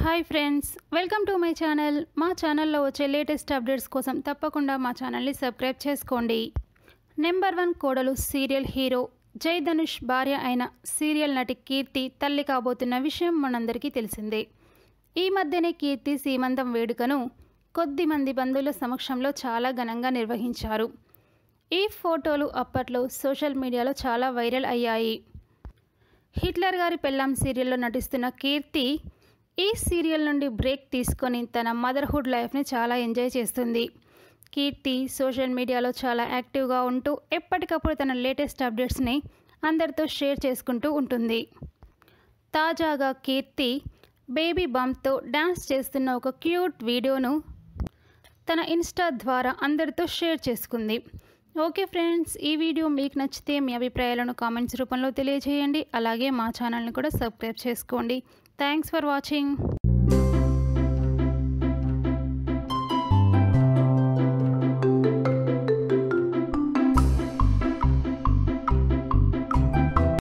hi friends welcome to my channel మా ఛానల్లో వచ్చే లేటెస్ట్ అప్డేట్స్ కోసం తప్పకుండా మా ఛానల్ని సబ్స్క్రైబ్ చేసుకోండి నెంబర్ వన్ కోడలు సీరియల్ హీరో జై ధనుష్ భార్య అయిన సీరియల్ నటి కీర్తి తల్లి కాబోతున్న విషయం మనందరికీ తెలిసిందే ఈ మధ్యనే కీర్తి సీమంతం వేడుకను కొద్ది మంది బంధువుల సమక్షంలో చాలా ఘనంగా నిర్వహించారు ఈ ఫోటోలు అప్పట్లో సోషల్ మీడియాలో చాలా వైరల్ అయ్యాయి హిట్లర్ గారి పెళ్ళాం సీరియల్లో నటిస్తున్న కీర్తి ఈ సీరియల్ నుండి బ్రేక్ తీసుకొని తన మదర్హుడ్ లైఫ్ని చాలా ఎంజాయ్ చేస్తుంది కీర్తి సోషల్ మీడియాలో చాలా యాక్టివ్గా ఉంటూ ఎప్పటికప్పుడు తన లేటెస్ట్ అప్డేట్స్ని అందరితో షేర్ చేసుకుంటూ ఉంటుంది తాజాగా కీర్తి బేబీ బంప్తో డ్యాన్స్ చేస్తున్న ఒక క్యూట్ వీడియోను తన ఇన్స్టా ద్వారా అందరితో షేర్ చేసుకుంది ఓకే ఫ్రెండ్స్ ఈ వీడియో మీకు నచ్చితే మీ అభిప్రాయాలను కామెంట్స్ రూపంలో తెలియజేయండి అలాగే మా ఛానల్ని కూడా సబ్స్క్రైబ్ చేసుకోండి థ్యాంక్స్ ఫర్ వాచింగ్